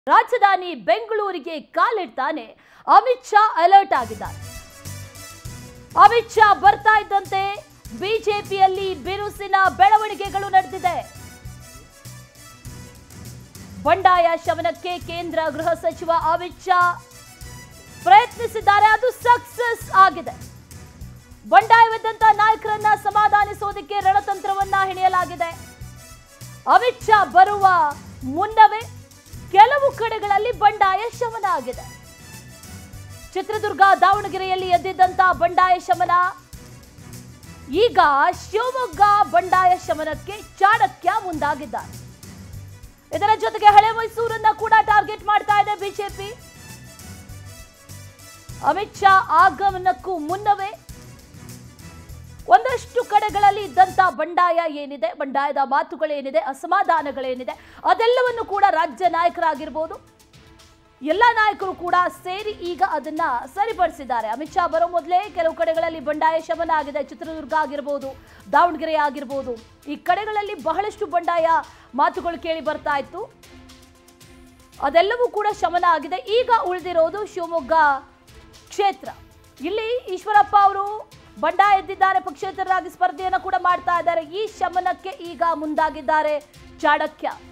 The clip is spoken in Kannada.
ರಾಜಧಾನಿ ಬೆಂಗಳೂರಿಗೆ ಕಾಲಿಡ್ತಾನೆ ಅಮಿತ್ ಶಾ ಅಲರ್ಟ್ ಆಗಿದ್ದಾರೆ ಅಮಿತ್ ಶಾ ಬರ್ತಾ ಇದ್ದಂತೆ ಬಿಜೆಪಿಯಲ್ಲಿ ಬಿರುಸಿನ ಬೆಳವಣಿಗೆಗಳು ನಡೆದಿದೆ ಬಂಡಾಯ ಶಮನಕ್ಕೆ ಕೇಂದ್ರ ಗೃಹ ಸಚಿವ ಅಮಿತ್ ಶಾ ಪ್ರಯತ್ನಿಸಿದ್ದಾರೆ ಅದು ಸಕ್ಸಸ್ ಆಗಿದೆ ಬಂಡಾಯವಿದ್ದಂತ ನಾಯಕರನ್ನ ಸಮಾಧಾನಿಸೋದಕ್ಕೆ ರಣತಂತ್ರವನ್ನ ಹೆಣೆಯಲಾಗಿದೆ ಅಮಿತ್ ಶಾ ಬರುವ ಮುನ್ನವೇ ಕೆಲವು ಕಡೆಗಳಲ್ಲಿ ಬಂಡಾಯ ಶಮನ ಆಗಿದೆ ಚಿತ್ರದುರ್ಗ ದಾವಣಗೆರೆಯಲ್ಲಿ ಎದ್ದಿದ್ದಂತ ಬಂಡಾಯ ಶಮನ ಈಗ ಶಿವಮೊಗ್ಗ ಬಂಡಾಯ ಶಮನಕ್ಕೆ ಚಾಣಕ್ಯ ಮುಂದಾಗಿದ್ದಾರೆ ಇದರ ಜೊತೆಗೆ ಹಳೆ ಮೈಸೂರನ್ನ ಕೂಡ ಟಾರ್ಗೆಟ್ ಮಾಡ್ತಾ ಇದೆ ಬಿಜೆಪಿ ಅಮಿತ್ ಶಾ ಆಗಮನಕ್ಕೂ ಮುನ್ನವೇ ಒಂದಷ್ಟು ಕಡೆಗಳಲ್ಲಿ ಇದ್ದಂತ ಬಂಡಾಯ ಏನಿದೆ ಬಂಡಾಯದ ಮಾತುಗಳೇನಿದೆ ಅಸಮಾಧಾನಗಳೇನಿದೆ ಅದೆಲ್ಲವನ್ನು ಕೂಡ ರಾಜ್ಯ ನಾಯಕರಾಗಿರ್ಬೋದು ಎಲ್ಲ ನಾಯಕರು ಕೂಡ ಸೇರಿ ಈಗ ಅದನ್ನ ಸರಿಪಡಿಸಿದ್ದಾರೆ ಅಮಿತ್ ಶಾ ಬರೋ ಮೊದಲೇ ಕೆಲವು ಕಡೆಗಳಲ್ಲಿ ಬಂಡಾಯ ಶಮನ ಆಗಿದೆ ಚಿತ್ರದುರ್ಗ ಆಗಿರ್ಬೋದು ದಾವಣಗೆರೆ ಆಗಿರ್ಬೋದು ಈ ಕಡೆಗಳಲ್ಲಿ ಬಹಳಷ್ಟು ಬಂಡಾಯ ಮಾತುಗಳು ಕೇಳಿ ಬರ್ತಾ ಇತ್ತು ಅದೆಲ್ಲವೂ ಕೂಡ ಶಮನ ಆಗಿದೆ ಈಗ ಉಳಿದಿರೋದು ಶಿವಮೊಗ್ಗ ಕ್ಷೇತ್ರ ಇಲ್ಲಿ ಈಶ್ವರಪ್ಪ ಅವರು ಬಂಡಾಯ ಎದ್ದಿದ್ದಾರೆ ಪಕ್ಷೇತರರಾಗಿ ಸ್ಪರ್ಧೆಯನ್ನು ಕೂಡ ಮಾಡ್ತಾ ಇದ್ದಾರೆ ಈ ಶಮನಕ್ಕೆ ಈಗ ಮುಂದಾಗಿದ್ದಾರೆ ಚಾಣಕ್ಯ